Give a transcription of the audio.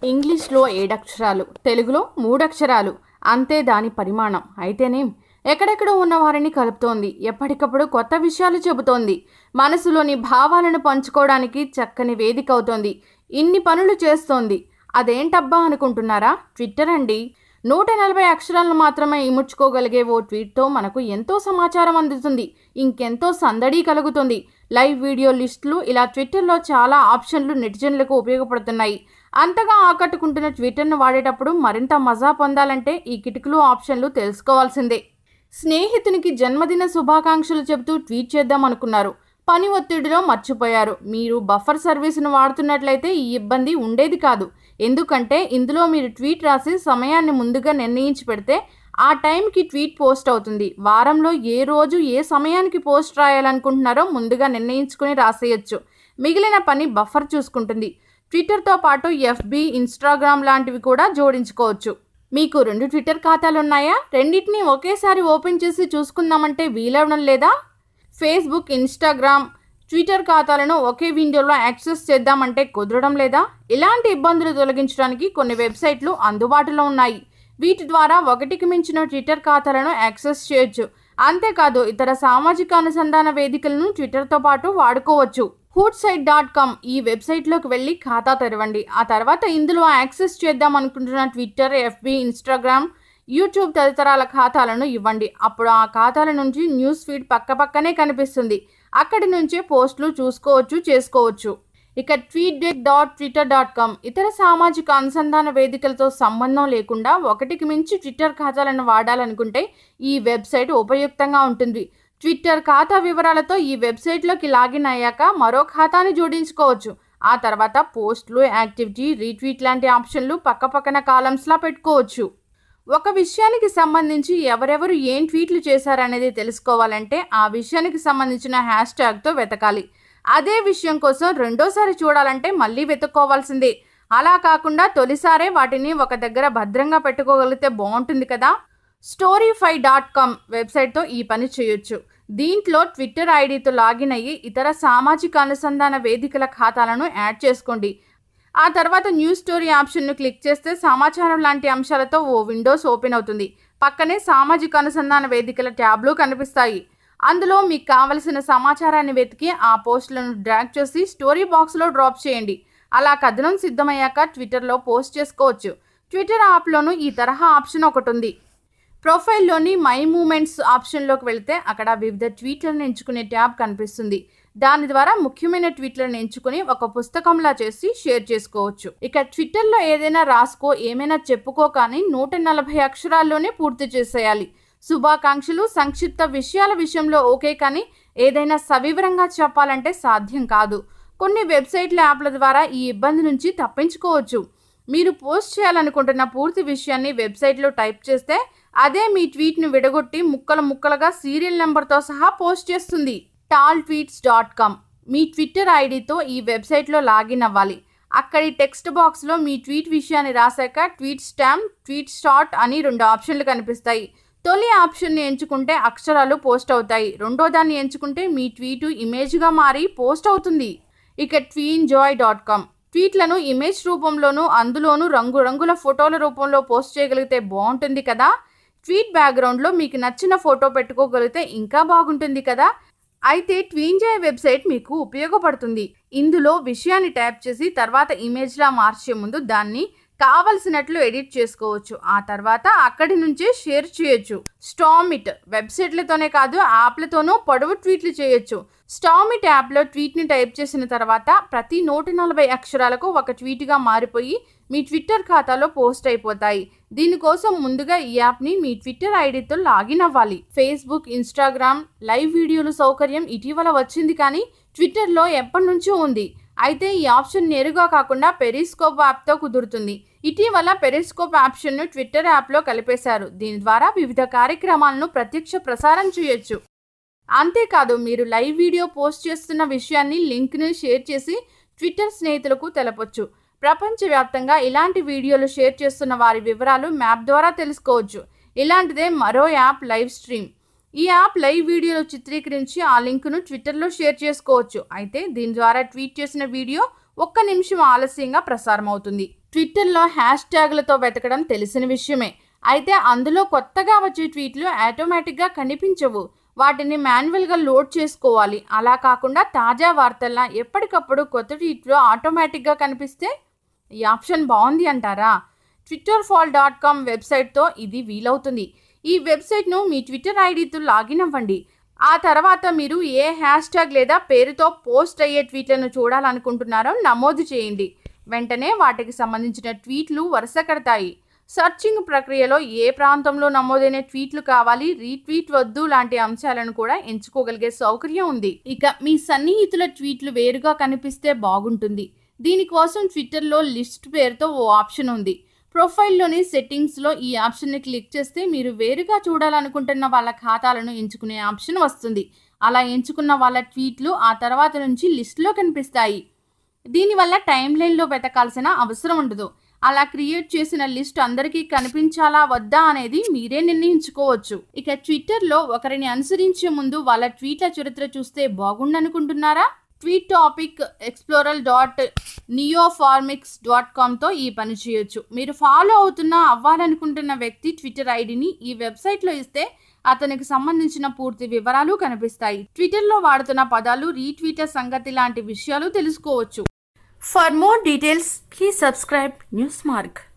ఇంగ్లీష్లో ఏడక్షరాలు తెలుగులో మూడక్షరాలు అంతే దాని పరిమాణం అయితేనేం ఎక్కడెక్కడో ఉన్న వారిని కలుపుతోంది ఎప్పటికప్పుడు కొత్త విషయాలు చెబుతోంది మనసులోని భావాలను పంచుకోవడానికి చక్కని వేదిక అవుతోంది ఇన్ని పనులు చేస్తోంది అదేంటబ్బా అనుకుంటున్నారా ట్విట్టర్ అండి నూట నలభై అక్షరాలను మాత్రమే ఇముడ్చుకోగలిగే ఓ ట్వీట్తో మనకు ఎంతో సమాచారం అందుతుంది ఇంకెంతో సందడి కలుగుతుంది లైవ్ వీడియో లిస్టులు ఇలా ట్విట్టర్లో చాలా ఆప్షన్లు నెటిజన్లకు ఉపయోగపడుతున్నాయి అంతగా ఆకట్టుకుంటున్న ట్విట్టర్ను వాడేటప్పుడు మరింత మజా పొందాలంటే ఈ కిటుకులు ఆప్షన్లు తెలుసుకోవాల్సిందే స్నేహితునికి జన్మదిన శుభాకాంక్షలు చెబుతూ ట్వీట్ చేద్దాం అనుకున్నారు పని ఒత్తిడిలో మర్చిపోయారు మీరు బఫర్ సర్వీసును వాడుతున్నట్లయితే ఈ ఇబ్బంది ఉండేది కాదు ఎందుకంటే ఇందులో మీరు ట్వీట్ రాసి సమయాన్ని ముందుగా నిర్ణయించి పెడితే ఆ టైంకి ట్వీట్ పోస్ట్ అవుతుంది వారంలో ఏ రోజు ఏ సమయానికి పోస్ట్ రాయాలనుకుంటున్నారో ముందుగా నిర్ణయించుకుని రాసేయచ్చు మిగిలిన పని బఫర్ చూసుకుంటుంది ట్విట్టర్తో పాటు ఎఫ్బి ఇన్స్టాగ్రామ్ లాంటివి కూడా జోడించుకోవచ్చు మీకు రెండు ట్విట్టర్ ఖాతాలు ఉన్నాయా రెండింటిని ఒకేసారి ఓపెన్ చేసి చూసుకుందామంటే వీలవడం లేదా ఫేస్బుక్ ఇన్స్టాగ్రామ్ ట్విట్టర్ ఖాతాలను ఒకే విండోలో యాక్సెస్ చేద్దామంటే కుదరడం లేదా ఇలాంటి ఇబ్బందులు తొలగించడానికి కొన్ని వెబ్సైట్లు అందుబాటులో ఉన్నాయి వీటి ద్వారా ఒకటికి మించిన ట్విట్టర్ ఖాతాలను యాక్సెస్ చేయొచ్చు అంతేకాదు ఇతర సామాజిక అనుసంధాన వేదికలను ట్విట్టర్తో పాటు వాడుకోవచ్చు హూట్ సైట్ డాట్ కామ్ ఈ వెబ్సైట్లోకి వెళ్ళి ఖాతా తెరవండి ఆ తర్వాత ఇందులో యాక్సెస్ చేద్దాం అనుకుంటున్న ట్విట్టర్ ఎఫ్బి ఇన్స్టాగ్రామ్ యూట్యూబ్ తదితరాల ఖాతాలను ఇవ్వండి అప్పుడు ఆ ఖాతాల నుంచి న్యూస్ ఫీడ్ పక్కపక్కనే కనిపిస్తుంది అక్కడి నుంచే పోస్టులు చూసుకోవచ్చు చేసుకోవచ్చు ఇక TweetDeck dot Twitter dot com ఇతర సామాజిక అనుసంధాన వేదికలతో సంబంధం లేకుండా ఒకటికి మించి ట్విట్టర్ ఖాతాలను వాడాలనుకుంటే ఈ వెబ్సైట్ ఉపయుక్తంగా ఉంటుంది ట్విట్టర్ ఖాతా వివరాలతో ఈ వెబ్సైట్లోకి లాగిన్ అయ్యాక మరో ఖాతాని జోడించుకోవచ్చు ఆ తర్వాత పోస్టులు యాక్టివిటీ రీట్వీట్ లాంటి ఆప్షన్లు పక్కపక్కన కాలమ్స్లా పెట్టుకోవచ్చు ఒక విషయానికి సంబంధించి ఎవరెవరు ఏం ట్వీట్లు చేశారనేది తెలుసుకోవాలంటే ఆ విషయానికి సంబంధించిన హ్యాష్ ట్యాగ్తో వెతకాలి అదే విషయం కోసం రెండోసారి చూడాలంటే మళ్ళీ వెతుక్కోవాల్సిందే అలా కాకుండా తొలిసారే వాటిని ఒక దగ్గర భద్రంగా పెట్టుకోగలిగితే బాగుంటుంది కదా స్టోరీఫై డాట్ కామ్ వెబ్సైట్తో ఈ పని చేయొచ్చు దీంట్లో ట్విట్టర్ ఐడితో లాగిన్ అయ్యి ఇతర సామాజిక అనుసంధాన వేదికల ఖాతాలను యాడ్ చేసుకోండి ఆ తర్వాత న్యూస్ స్టోరీ ఆప్షన్ను క్లిక్ చేస్తే సమాచారం లాంటి అంశాలతో ఓ విండోస్ ఓపెన్ అవుతుంది పక్కనే సామాజిక అనుసంధాన వేదికల ట్యాబ్లు కనిపిస్తాయి అందులో మీకు కావలసిన సమాచారాన్ని వెతికి ఆ పోస్టులను డ్రాగ్ చేసి స్టోరీ బాక్స్లో డ్రాప్ చేయండి అలా కథనం సిద్ధమయ్యాక ట్విట్టర్లో పోస్ట్ చేసుకోవచ్చు ట్విట్టర్ యాప్లోనూ ఈ తరహా ఆప్షన్ ఒకటి ఉంది ప్రొఫైల్లోని మై మూమెంట్స్ ఆప్షన్లోకి వెళితే అక్కడ వివిధ ట్వీట్లను ఎంచుకునే ట్యాబ్ కనిపిస్తుంది దాని ద్వారా ముఖ్యమైన ట్వీట్లను ఎంచుకుని ఒక పుస్తకంలా చేసి షేర్ చేసుకోవచ్చు ఇక ట్విట్టర్లో ఏదైనా రాసుకో ఏమైనా చెప్పుకో కానీ నూట నలభై అక్షరాల్లోనే పూర్తి చేసేయాలి శుభాకాంక్షలు సంక్షిప్త విషయాల విషయంలో ఓకే కానీ ఏదైనా సవివరంగా చెప్పాలంటే సాధ్యం కాదు కొన్ని వెబ్సైట్ల యాప్ల ద్వారా ఈ ఇబ్బంది నుంచి తప్పించుకోవచ్చు మీరు పోస్ట్ చేయాలనుకుంటున్న పూర్తి విషయాన్ని వెబ్సైట్లో టైప్ చేస్తే అదే మీ ట్వీట్ను విడగొట్టి ముక్కలు ముక్కలుగా సీరియల్ నెంబర్తో సహా పోస్ట్ చేస్తుంది టాల్ ట్వీట్స్ డాట్ కామ్ మీ ట్విట్టర్ ఐడితో ఈ వెబ్సైట్లో లాగిన్ అవ్వాలి అక్కడి టెక్స్ట్ బాక్స్లో మీ ట్వీట్ విషయాన్ని రాశాక ట్వీట్ స్టాంప్ ట్వీట్ స్టార్ట్ అని రెండు ఆప్షన్లు కనిపిస్తాయి తొలి ఆప్షన్ని ఎంచుకుంటే అక్షరాలు పోస్ట్ అవుతాయి రెండో దాన్ని ఎంచుకుంటే మీ ట్వీటు ఇమేజ్గా మారి పోస్ట్ అవుతుంది ఇక ట్వీన్ జాయ్ డాట్ కామ్ ట్వీట్లను ఇమేజ్ రూపంలోనూ అందులోనూ రంగురంగుల ఫోటోల రూపంలో పోస్ట్ చేయగలిగితే బాగుంటుంది కదా ట్వీట్ బ్యాక్గ్రౌండ్లో మీకు నచ్చిన ఫోటో పెట్టుకోగలిగితే ఇంకా బాగుంటుంది కదా అయితే ట్వీన్జాయ్ వెబ్సైట్ మీకు ఉపయోగపడుతుంది ఇందులో విషయాన్ని ట్యాప్ చేసి తర్వాత ఇమేజ్లా మార్చే ముందు దాన్ని కావలసినట్లు ఎడిట్ చేసుకోవచ్చు ఆ తర్వాత అక్కడి నుంచే షేర్ చేయొచ్చు స్టామిట్ వెబ్సైట్లతోనే కాదు యాప్లతోనూ పొడవు ట్వీట్లు చేయొచ్చు స్టామిట్ యాప్లో ట్వీట్ని టైప్ చేసిన తర్వాత ప్రతి నూట నలభై అక్షరాలకు ఒక ట్వీట్గా మారిపోయి మీ ట్విట్టర్ ఖాతాలో పోస్ట్ అయిపోతాయి దీనికోసం ముందుగా ఈ యాప్ని మీ ట్విట్టర్ ఐడితో లాగిన్ అవ్వాలి ఫేస్బుక్ ఇన్స్టాగ్రామ్ లైవ్ వీడియోలు సౌకర్యం ఇటీవల వచ్చింది కానీ ట్విట్టర్లో ఎప్పటి నుంచో ఉంది అయితే ఈ ఆప్షన్ నేరుగా కాకుండా పెరిస్కోప్ యాప్తో కుదురుతుంది ఇటీవల పెరిస్కోప్ ఆప్షన్ను ట్విట్టర్ యాప్లో కలిపేశారు దీని ద్వారా వివిధ కార్యక్రమాలను ప్రత్యక్ష ప్రసారం చేయొచ్చు అంతేకాదు మీరు లైవ్ వీడియో పోస్ట్ చేస్తున్న విషయాన్ని లింక్ను షేర్ చేసి ట్విట్టర్ స్నేహితులకు తెలపొచ్చు ప్రపంచవ్యాప్తంగా ఇలాంటి వీడియోలు షేర్ చేస్తున్న వారి వివరాలు మ్యాప్ ద్వారా తెలుసుకోవచ్చు ఇలాంటిదే మరో యాప్ లైవ్ స్ట్రీమ్ ఈ యాప్ లైవ్ వీడియోలు చిత్రీకరించి ఆ లింకును ట్విట్టర్లో షేర్ చేసుకోవచ్చు అయితే దీని ద్వారా ట్వీట్ చేసిన వీడియో ఒక్క నిమిషం ఆలస్యంగా ప్రసారం అవుతుంది ట్విట్టర్లో హ్యాష్ ట్యాగులతో వెతకడం తెలిసిన విషయమే అయితే అందులో కొత్తగా వచ్చే ట్వీట్లు ఆటోమేటిక్గా కనిపించవు వాటిని మాన్యువల్గా లోడ్ చేసుకోవాలి అలా కాకుండా తాజా వార్తల్లా ఎప్పటికప్పుడు కొత్త ట్వీట్లు ఆటోమేటిక్గా కనిపిస్తే ఈ ఆప్షన్ బాగుంది అంటారా ట్విట్టర్ ఫాల్ డాట్ కామ్ వెబ్సైట్తో ఇది వీలవుతుంది ఈ వెబ్సైట్ను మీ ట్విట్టర్ ఐడితో లాగిన్ అవ్వండి ఆ తర్వాత మీరు ఏ హ్యాష్ ట్యాగ్ లేదా పేరుతో పోస్ట్ అయ్యే ట్వీట్లను చూడాలనుకుంటున్నారో నమోదు చేయండి వెంటనే వాటికి సంబంధించిన ట్వీట్లు వరుస కడతాయి సర్చింగ్ ప్రక్రియలో ఏ ప్రాంతంలో నమోదైన ట్వీట్లు కావాలి రీట్వీట్ వద్దు లాంటి అంశాలను కూడా ఎంచుకోగలిగే సౌకర్యం ఉంది ఇక మీ సన్నిహితుల ట్వీట్లు వేరుగా కనిపిస్తే బాగుంటుంది దీనికోసం ట్విట్టర్లో లిస్ట్ పేరుతో ఓ ఆప్షన్ ఉంది ప్రొఫైల్లోని సెట్టింగ్స్లో ఈ ఆప్షన్ని క్లిక్ చేస్తే మీరు వేరుగా చూడాలనుకుంటున్న వాళ్ళ ఖాతాలను ఎంచుకునే ఆప్షన్ వస్తుంది అలా ఎంచుకున్న వాళ్ళ ట్వీట్లు ఆ తర్వాత నుంచి లిస్ట్లో కనిపిస్తాయి దీనివల్ల టైం లైన్లో వెతకాల్సిన అవసరం ఉండదు అలా క్రియేట్ చేసిన లిస్ట్ అందరికీ కనిపించాలా వద్దా అనేది మీరే నిర్ణయించుకోవచ్చు ఇక ట్విట్టర్లో ఒకరిని అనుసరించే ముందు వాళ్ళ ట్వీట్ల చరిత్ర చూస్తే బాగుండనుకుంటున్నారా tweet topic explorer dot Neoformix dot కామ్తో ఈ పని చేయొచ్చు మీరు ఫాలో అవుతున్న అవ్వాలనుకుంటున్న వ్యక్తి ట్విట్టర్ ఐడిని ఈ వెబ్సైట్లో ఇస్తే అతనికి సంబంధించిన పూర్తి వివరాలు కనిపిస్తాయి ట్విట్టర్లో వాడుతున్న పదాలు రీట్వీటర్ సంగతి లాంటి విషయాలు తెలుసుకోవచ్చు for more details please subscribe news mark